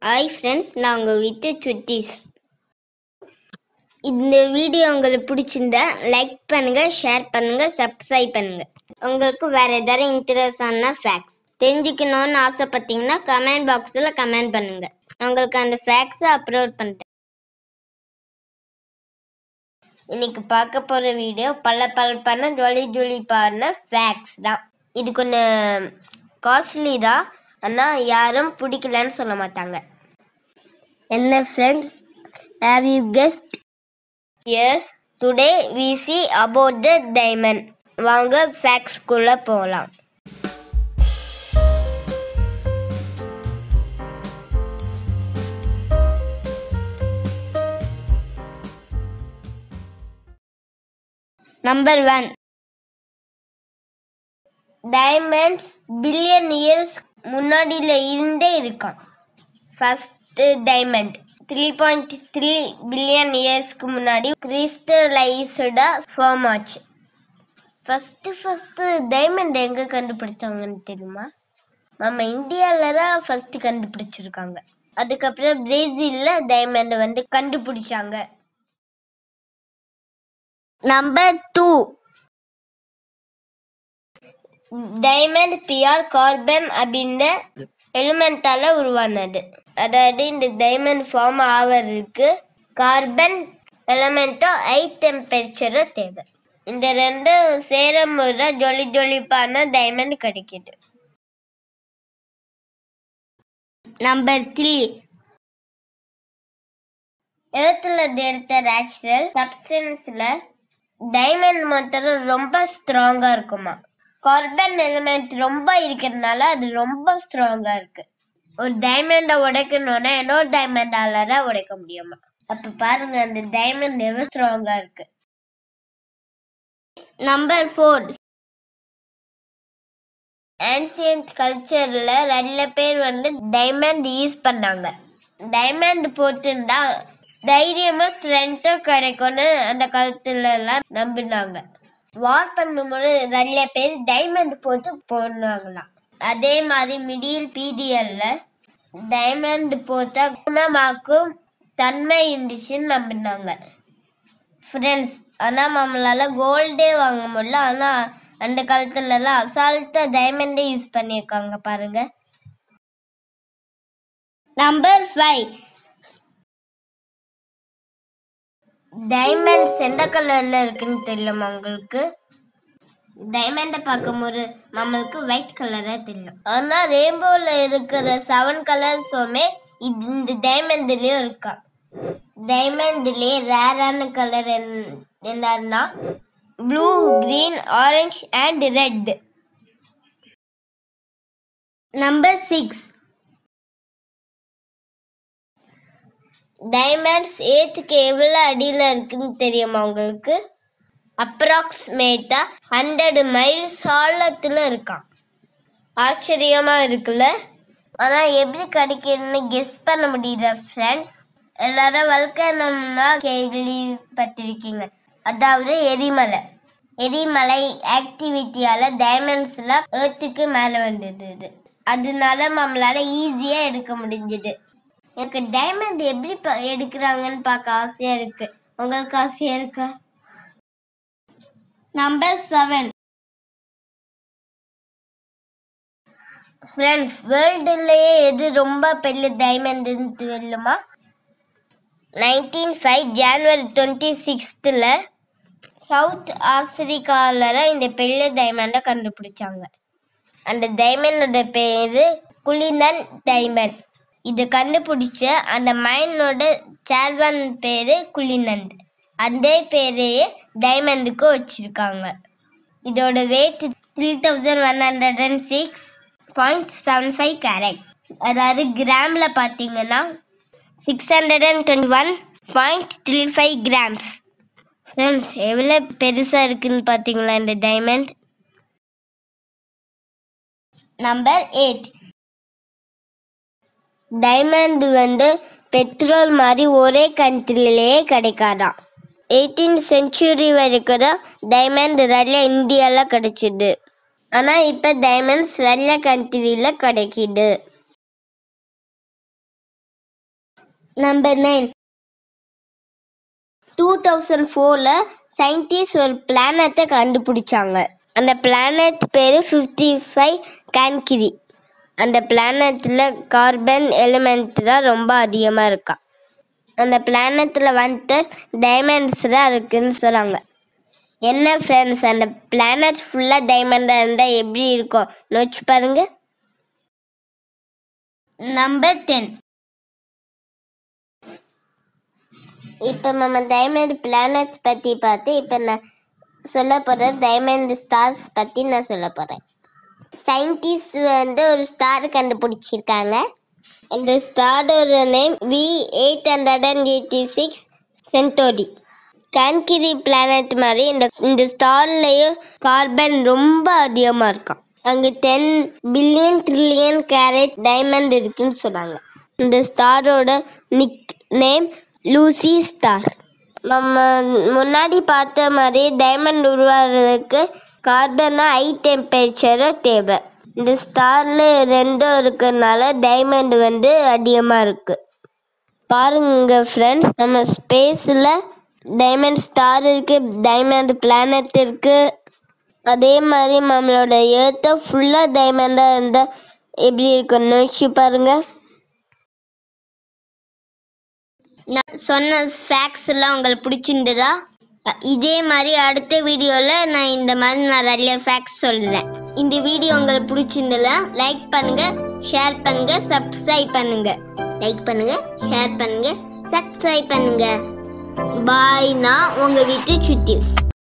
hi friends நான் உங்கள் with சுட்டீஸ் இந்த வீடியோ உங்களுக்கு பிடிச்சிருந்தா லைக் பண்ணுங்க ஷேர் பண்ணுங்க சப்ஸ்கிரைப் பண்ணுங்க உங்களுக்கு வேற ஏதாவது இன்ட்ரெஸ்டான ஃபேக்ட்ஸ் தெரிஞ்சுக்கணும்னு ஆசைப்பட்டீங்கன்னா கமெண்ட் பாக்ஸில் கமெண்ட் பண்ணுங்க நான் உங்களுக்கு அந்த ஃபேக்ட்ஸை அப்லோட் பண்ணிட்டேன் இன்னைக்கு பார்க்க போற வீடியோ பல பல பண்ண ஜொலி ஜொலி பாருன ஃபேக்ட்ஸ் தான் இது கொஞ்சம் காஸ்ட்லி தான் ஆனால் யாரும் பிடிக்கலன்னு சொல்ல மாட்டாங்க என்ன friends have you guessed yes today we see about the diamond வாங்க ஃபேக்ட்ஸ்குள்ளே போகலாம் number one diamonds billion years முன்னாடியில இருந்தே இருக்கான் first diamond three point three billion இயர்ஸ்க்கு முன்னாடி கிறிஸ்டலைஸ்டா ஃபார்ம் ஆச்சு ஃபர்ஸ்ட் ஃபர்ஸ்ட் டைமண்ட் எங்க கண்டுபிடிச்சாங்கன்னு தெரியுமா நம்ம இந்தியால தான் ஃபர்ஸ்ட் கண்டுபிடிச்சிருக்காங்க அதுக்கப்புறம் பிரேசில்ல டைமண்ட் வந்து கண்டுபிடிச்சாங்க நம்பர் டூ டைமண்ட் பிஆர் கார்பன் அப்படின்ற எலிமெண்டால உருவானது அதாவது இந்த டைமண்ட் ஃபார்ம் ஆவறதுக்கு கார்பன் எலிமெண்ட்டும் ஹை டெம்பரேச்சரும் தேவை இந்த ரெண்டும் சேரும் போது ஜொலி ஜொலிப்பான டைமண்ட் கிடைக்குது நம்பர் த்ரீ எழுத்துல எடுத்த நேச்சுரல் சப்ஸ்டன்ஸ்ல டைமண்ட் மாத்திரம் ரொம்ப ஸ்ட்ராங்கா இருக்குமா கார்பன் எலிமெண்ட் ரொம்ப இருக்கிறதுனால அது ரொம்ப ஸ்ட்ராங்கா இருக்கு ஒரு டைமண்டை உடைக்கணும்னா இன்னொரு டைமண்டால தான் உடைக்க முடியுமா அப்ப பாருங்க அந்த டைமண்ட் எவ்வளவு ஸ்ட்ராங்கா இருக்கு நம்பர் ஃபோர் ஆன்சியன்ட் கல்ச்சர்ல ரெண்டு பேர் வந்து டைமண்ட் யூஸ் பண்ணாங்க டைமண்ட் போட்டுருந்தா தைரியமா ஸ்ட்ரென்த்தும் கிடைக்கும்னு அந்த காலத்துல எல்லாம் நம்பினாங்க வார் பண்ணும்போது நிறைய பேர் டைமண்ட் போட்டு போனாங்களாம் அதே மாதிரி மிடில் பீரியட்ல டைமண்ட் போட்டா குணமாக்கும் தன்மை இருந்துச்சுன்னு நம்பினாங்க ஃப்ரெண்ட்ஸ் ஆனால் நம்மளால கோல்டே வாங்க முடியல ஆனால் அந்த காலத்துல எல்லாம் அசால்ட்டா டைமண்டே யூஸ் பண்ணியிருக்காங்க பாருங்க நம்பர் ஃபைவ் டைமண்ட்ஸ் எந்த கலர்ல இருக்குன்னு தெரியுமா உங்களுக்கு டைமண்டை பார்க்கும்போது நம்மளுக்கு ஒயிட் கலரா தெரியும் ஆனா ரெயின்போல இருக்கிற செவன் கலர்ஸுமே இது இந்த டைமண்ட்லயும் இருக்கா டைமண்ட்லயே ரேரான கலர் என்னன்னா blue green orange and red number six diamonds ஏத்துக்கு எவ்வளோ அடியில் இருக்குன்னு தெரியுமா உங்களுக்கு அப்ராக்சிமேட்டா ஹண்ட்ரட் மைல்ஸ் ஆழத்தில் இருக்கான் ஆச்சரியமா இருக்குல்ல ஆனால் எப்படி கிடைக்குதுன்னு கெஸ் பண்ண முடியுதா ஃப்ரெண்ட்ஸ் எல்லாரும் வல்கனம்னா கேள்விப்பட்டிருக்கீங்க அதாவது எரிமலை எரிமலை ஆக்டிவிட்டியால டைமண்ட்ஸ்லாம் ஏர்த்துக்கு மேலே வந்தது அதனால நம்மளால ஈஸியா எடுக்க முடிஞ்சது எனக்கு டைமண்ட் எப்படி ப- எடுக்கிறாங்கன்னு பார்க்க ஆசையா இருக்கு உங்களுக்கு ஆசையா இருக்கா நம்பர் செவன் ஃப்ரெண்ட்ஸ் வேர்ல்டுலயே எது ரொம்ப பெரிய டைமண்ட்னு தெரியுமா நைன்டீன் ஃபைவ் ஜான்வரி டுவெண்ட்டி சிக்ஸ்த்தில் சவுத் ஆப்பிரிக்காவில் தான் இந்த பெரிய டைமண்டை கண்டுபிடிச்சாங்க அந்த டைமண்டோட பேரு குலினன் டைமண்ட் இதை கண்டுபிடிச்ச அந்த மைனோட சேர்வன் பேரு குலினண்ட் அந்த பேரையே டைமண்டுக்கு வச்சிருக்காங்க இதோட weight three thousand one hundred and six point seven five carat அதாவது கிராமில் பார்த்தீங்கன்னா six hundred and twenty one point three five grams friends எவ்வளோ பெருசாக இருக்குன்னு பார்த்தீங்களா இந்த டைமண்ட் நம்பர் எயிட் டைமண்ட் வந்து பெட்ரோல் மாதிரி ஒரே கண்ட்ரிலேயே கிடைக்காதாம் எயிட்டீன் செஞ்சுரி வரைக்கும் தான் டைமண்ட் நிறைய இந்தியாவில் கிடைச்சிது ஆனால் இப்போ டைமண்ட்ஸ் நிறைய கண்ட்ரியில் கிடைக்குது நம்பர் நைன் டூ தௌசண்ட் ஃபோரில் சயின்டிஸ்ட் ஒரு பிளானட்டை கண்டுபிடிச்சாங்க அந்த பிளானட் பேர் ஃபிஃப்டி ஃபைவ் கேன்கிரி அந்த பிளானட்டில் கார்பன் எலிமெண்ட் தான் ரொம்ப அதிகமாக இருக்கா அந்த பிளானட்டில் வந்துட்டு டைமண்ட்ஸ் தான் இருக்குன்னு சொல்கிறாங்க என்ன ஃப்ரெண்ட்ஸ் அந்த பிளானட் ஃபுல்லாக டைமண்டாக இருந்தால் எப்படி இருக்கும் நோச்சு பாருங்க நம்பர் டென் இப்போ நம்ம டைமண்ட் பிளானட்ஸ் பற்றி பார்த்து இப்போ நான் சொல்ல போகிற டைமண்ட் ஸ்டார்ஸ் பற்றி நான் சொல்ல போகிறேன் சயின்டிஸ்ட் வந்து ஒரு ஸ்டார் கண்டுபிடிச்சிருக்காங்க அந்த ஸ்டாரோட name V eight hundred and eighty six Centauri கான்கிரி பிளானட் மாதிரி இந்த இந்த ஸ்டார்லேயும் கார்பன் ரொம்ப அதிகமாக இருக்காம் அங்கே ten billion trillion carat diamond இருக்குன்னு சொன்னாங்க இந்த ஸ்டாரோட நிக் நேம் லூசி ஸ்டார் நம்ம முன்னாடி பார்த்த மாதிரி டைமண்ட் உருவாகிறதுக்கு கார்பனா ஹை டெம்பரேச்சரும் தேவை இந்த ஸ்டாரில் ரெண்டும் இருக்கிறதுனால டைமண்ட் வந்து அதிகமாக இருக்குது பாருங்க ஃப்ரெண்ட்ஸ் நம்ம ஸ்பேஸில் டைமண்ட் ஸ்டார் இருக்குது டைமண்ட் பிளானட் இருக்குது அதே மாதிரி நம்மளோட ஏர்த்தை ஃபுல்லாக டைமண்டாக இருந்தால் எப்படி இருக்கும் யோசிச்சு பாருங்க நான் சொன்ன ஃபேக்ஸ் எல்லாம் உங்களுக்கு பிடிச்சிருந்ததா அ- இதே மாதிரி அடுத்த வீடியோவில் நான் இந்த மாதிரி நான் நிறைய ஃபேக்ஸ் சொல்கிறேன் இந்த வீடியோ உங்களுக்கு பிடிச்சிருந்ததா லைக் பண்ணுங்க ஷேர் பண்ணுங்க சப்ஸ்கிரைப் பண்ணுங்க லைக் பண்ணுங்க ஷேர் பண்ணுங்க சப்ஸ்கிரைப் பண்ணுங்க பாய் நான் உங்கள் வீட்டு சுட்டிஸ்